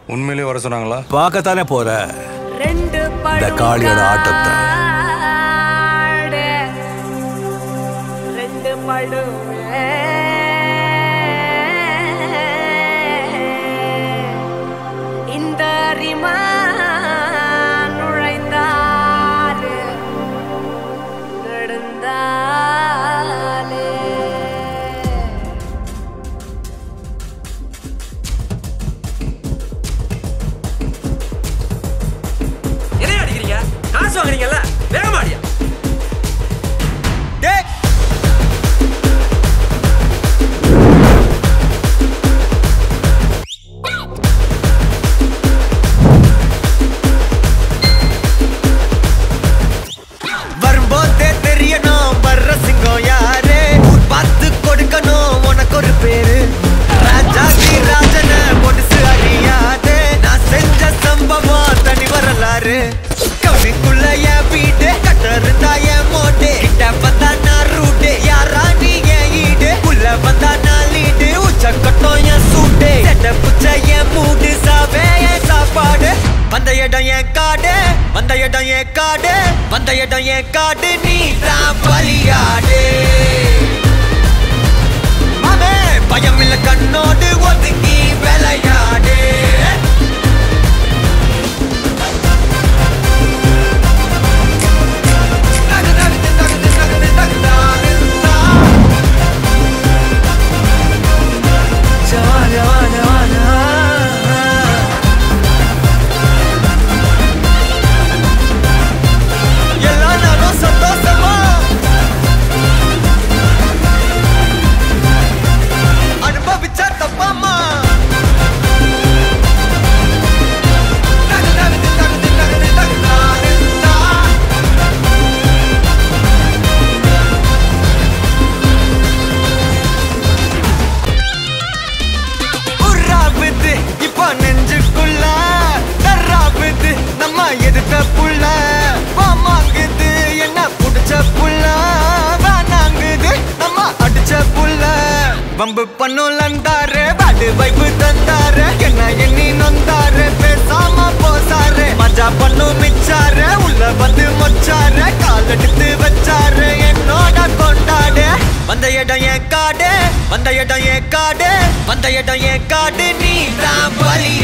உண்மையிலேயே வர சொன்னாங்களா பார்க்கத்தானே போற ரெண்டு இந்த காளியோட ஆட்டத்தை படுகாடு. ரெண்டு படுவே இந்த ரிமா நுழைந்தாலே நடந்தாலே என்ன அடிக்கிறீங்க காசு வாங்குறீங்கல்ல வேகமா அடியா வரும்போதே தெரியணும் வர்ற சிங்கம் யாரு ஊர் பார்த்து கொடுக்கணும் உனக்கு ஒரு பேரு ராஜாதி ராஜன பொடுசு அறியாதே நான் செஞ்ச சம்பவம் தனி வரலாறு கவிக்குள்ள என் வீடு கட்ட இருந்தா என் மோட்டு கிட்ட வந்தா நான் ரூட்டு யாரா நீ என் ஈடு உள்ள வந்தா நான் லீடு உச்ச கட்டம் என் சூட்டு செட்ட புச்ச என் மூடு சாவே என் சாப்பாடு வந்த இடம் என் காடு வந்த இடம் என் காடு வந்த இடம் என் காடு நீ தான் பலியாடு மாமே பயம் இல்ல கண்ணோடு ஒதுங்கி விளையாடு தகு தகு தகு தகு தகு தாரு தா. ஜவா ஜவா ஜவா ஜவா எல்லா நாளும் சந்தோஷமா அனுபவிச்சா தப்பாமா தகு தகு தகு தகு தகு தாரு தா. உர்ராவுது இப்போ நெஞ்சுக்குள்ள தர்ராவுது நம்ம எதிர்த்த புள்ள பாமாங்குது என்ன புடிச்ச புள்ள வேணாங்குது நம்ம அடிச்ச புள்ள வம்பு பண்ணும் லந்தாரு பாடு வைப்பு தந்தாரு என்ன எண்ணி நொந்தாரு பேசாம போசாரு மஜா பண்ணும் மிச்சாரு உள்ள வந்து மொச்சாரு கால் எடுத்து வச்சாரு என்னோட கொண்டாடு வந்த இடம் என் காடு வந்த இடம் என் காடு வந்த இடம் என் காடு நீ தான் பலி